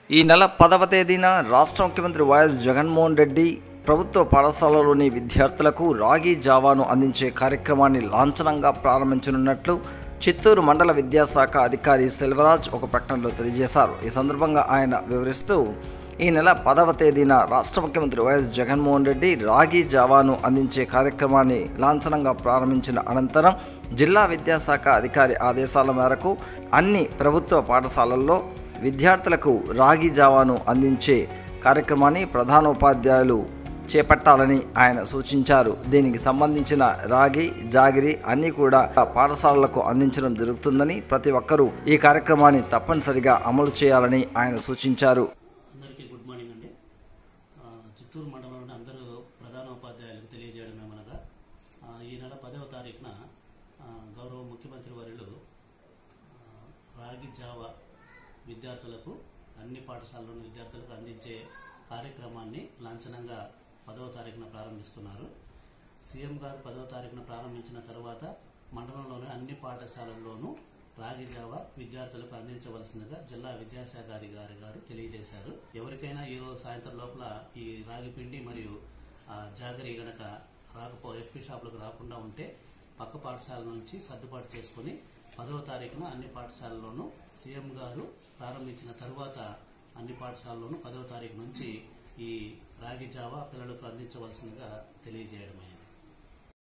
ఈ నెల పదవ తేదీన రాష్ట్ర ముఖ్యమంత్రి వైఎస్ జగన్మోహన్ రెడ్డి ప్రభుత్వ పాఠశాలలోని విద్యార్థులకు రాగి జావాను అందించే కార్యక్రమాన్ని లాంఛనంగా ప్రారంభించనున్నట్లు చిత్తూరు మండల విద్యాశాఖ అధికారి సెల్వరాజ్ ఒక ప్రకటనలో తెలియజేశారు ఈ సందర్భంగా ఆయన వివరిస్తూ ఈ నెల పదవ తేదీన రాష్ట్ర ముఖ్యమంత్రి వైఎస్ జగన్మోహన్ రెడ్డి రాగి జావాను అందించే కార్యక్రమాన్ని లాంఛనంగా ప్రారంభించిన అనంతరం జిల్లా విద్యాశాఖ అధికారి ఆదేశాల మేరకు అన్ని ప్రభుత్వ పాఠశాలల్లో విద్యార్థులకు రాగి జావాను అందించే కార్యక్రమాన్ని ప్రధానోపాధ్యాయులు చేపట్టాలని ఆయన సూచించారు దీనికి సంబంధించిన రాగి జాగిరి అన్నీ కూడా పాఠశాలలకు అందించడం జరుగుతుందని ప్రతి ఒక్కరూ ఈ కార్యక్రమాన్ని తప్పనిసరిగా అమలు చేయాలని ఆయన సూచించారు అందరికీ గుడ్ మార్నింగ్ అండి ఆ, చిత్తూరు మండలంలోని అందరూ ప్రధాన ఉపాధ్యాయులకు తెలియజేయడం ఏమనగా ఆ, ఈ నెల పదవ తారీఖున ఆ, గౌరవ ముఖ్యమంత్రి వర్యులు ఆ, రాగి జావ విద్యార్థులకు అన్ని పాఠశాలలోని విద్యార్థులకు అందించే కార్యక్రమాన్ని లాంఛనంగా పదవ తారీఖున ప్రారంభిస్తున్నారు సీఎం గారు పదవ తారీఖున ప్రారంభించిన తర్వాత మండలంలోని అన్ని పాఠశాలల్లోనూ రాగి జావ విద్యార్థులకు అందించవలసిందిగా జిల్లా విద్యాశాఖ అధికారి గారు తెలియజేశారు ఎవరికైనా ఈ రోజు సాయంత్రం లోపల ఈ రాగి పిండి మరియు ఆ, జాగరి గనక రాకపో ఎఫ్పి షాపులకు రాకుండా ఉంటే పక్క పాఠశాల నుంచి సర్దుబాటు చేసుకుని పదవ తారీఖున అన్ని పాఠశాలల్లోనూ సీఎం గారు ప్రారంభించిన తరువాత అన్ని పాఠశాలల్లోనూ పదవ తారీఖు నుంచి ఈ రాగి జావా పిల్లలకు అందించవలసిందిగా తెలియజేయడం అయింది